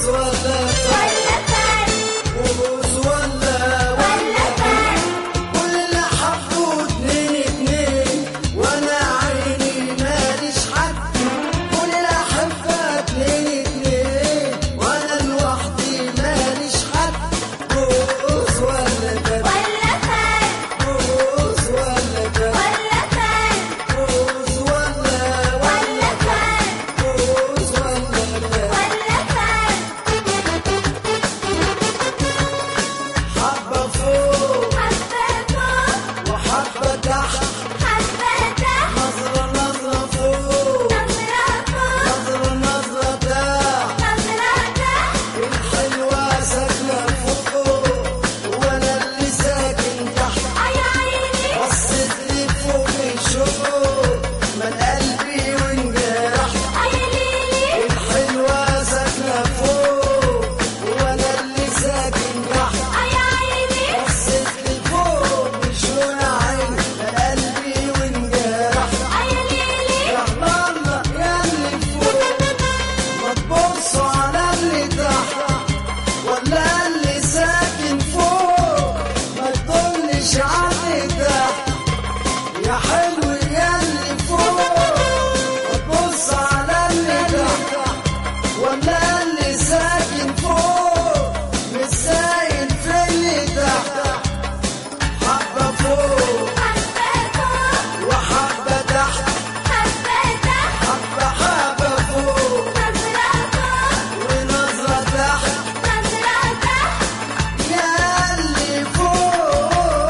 ولا ولا فارق فوز ولا ولا فارق كل اللي حبوا اتنين اتنين وانا عيني ماليش حد كل اللي احبها اتنين اتنين وانا لوحدي ماليش حد فوز ولا فوز ولا فارق فوز ولا فوز ولا فارق فوز ولا ولا فارق فوز ولا فوز ولا فارق حبة فوق حبة فوق وحبة تحت حبة تحت نظرة نظرة فوق نظرة فوق نظرة نظرة تحت نظرة تحت الحلوة ساكنة فوق وانا اللي ساكن تحت يا عيني بصيت لي فوق الشوق من قلبي وانجرحت يا ليلي الحلوة ساكنة فوق وانا اللي ساكن تحت يا عيني بصيت لي فوق بشون عيني من قلبي وانجرحت يا ليلي يا الله يا اللي فوق ما تبصوا على اللي تحت ولا اللي ساكن فوق ما تضلش على اللي تحت يا حلو يا اللي فوق ما تبص على اللي تحت ولا اللي ساكن فوق مش سايل في اللي تحت حبة فوق حبة فوق وحبة تحت حبة تحت حبة حبة فوق نظرة فوق ونظرة تحت نظرة تحت يا اللي فوق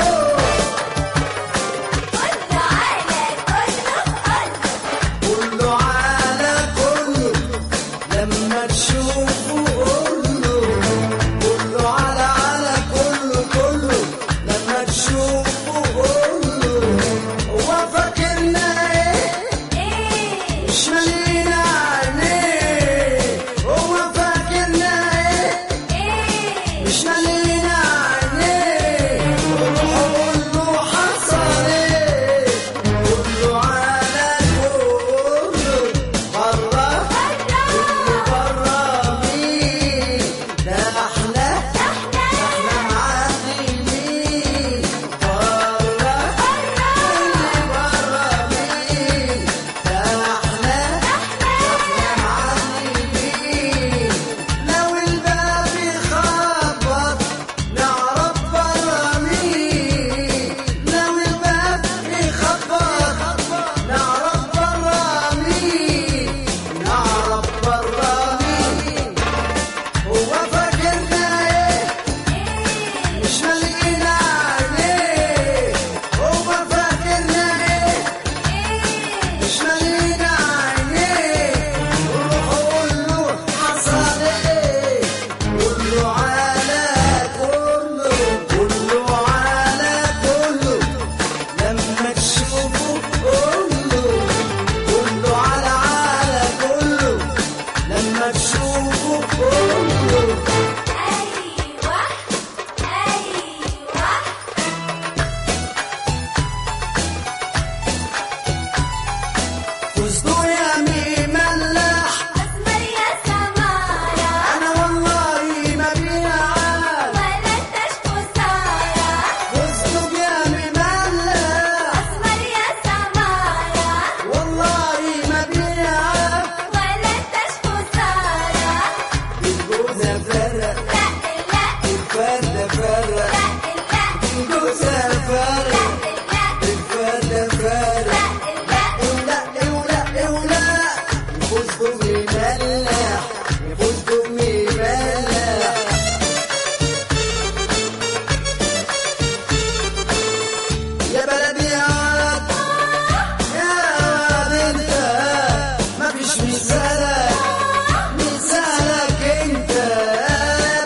كله على كله قلب كله على كله لما تشوفه قوله كله على على كله كله لما تشوفه قوله هو فاكرنا ايه ايه مش مالينا عينيه هو فاكرنا ايه ايه مش مالينا عينيه روح قول له حصل ايه كله على كله بره اللي بره مين ده احلى احلى معلمين بره اللي بره مين ده احلى احلى معلمين لو الباب يخبط نعرف بره مين لو الباب يخبط نعرف بره مين نعرف بره مين هو فاكرنا ايه مش مالينا عينيه هو فاكرنا ايه مش مالينا عينيه روح قول له حصل ايه كله على كله كله على كله لما تشوفه كله كله على على كله لما تشوفه كله ايوه ايوه فزتوا يا مملح اسمر يا سمارة انا والله ما بينا عاد ولا انتش خسارة فزتوا يا مملح اسمر يا سمارة والله ما بينا عاد ولا انتش خسارة الجوزة فرق لا لا الفردة فرق لا لا الجوزة فرق لا الفردة فرق لا اولى اولى اولى فزتوا مملح فزتوا مملح يا بلدي يا واد يا واد انت مفيش مثالك مثالك انت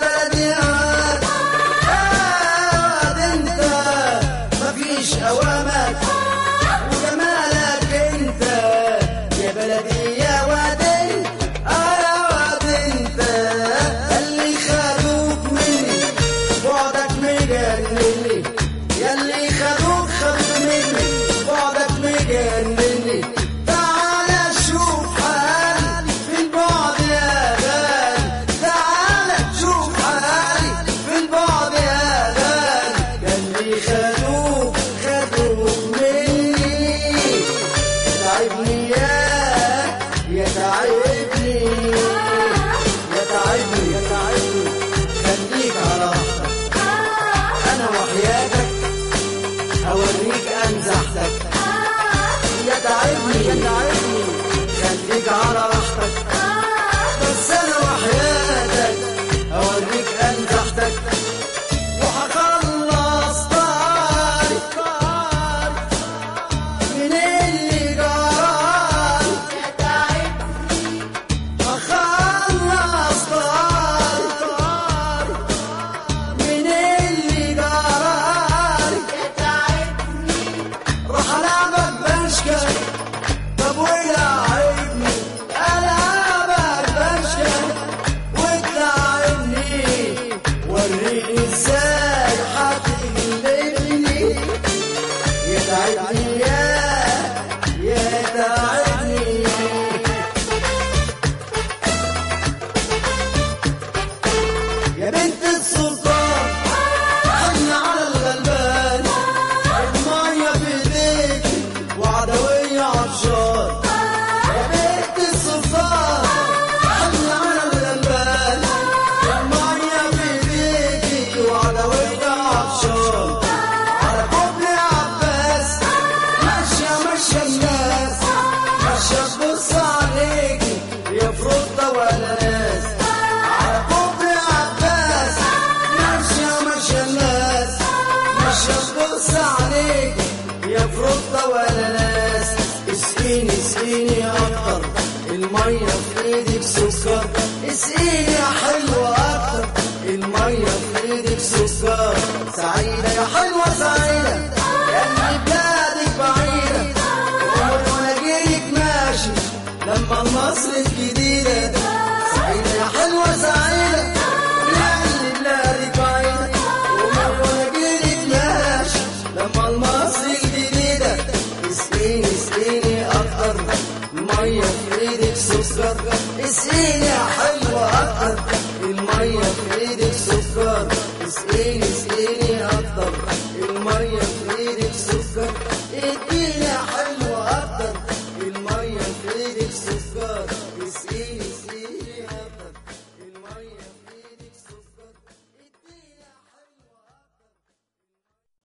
سكر اسقيني يا حلوة أكتر المية في إيدك سكر سعيدة يا حلوة سعيدة يا اللي بلادك بعيدة وأنا جيلك ماشي لما مصر الجديدة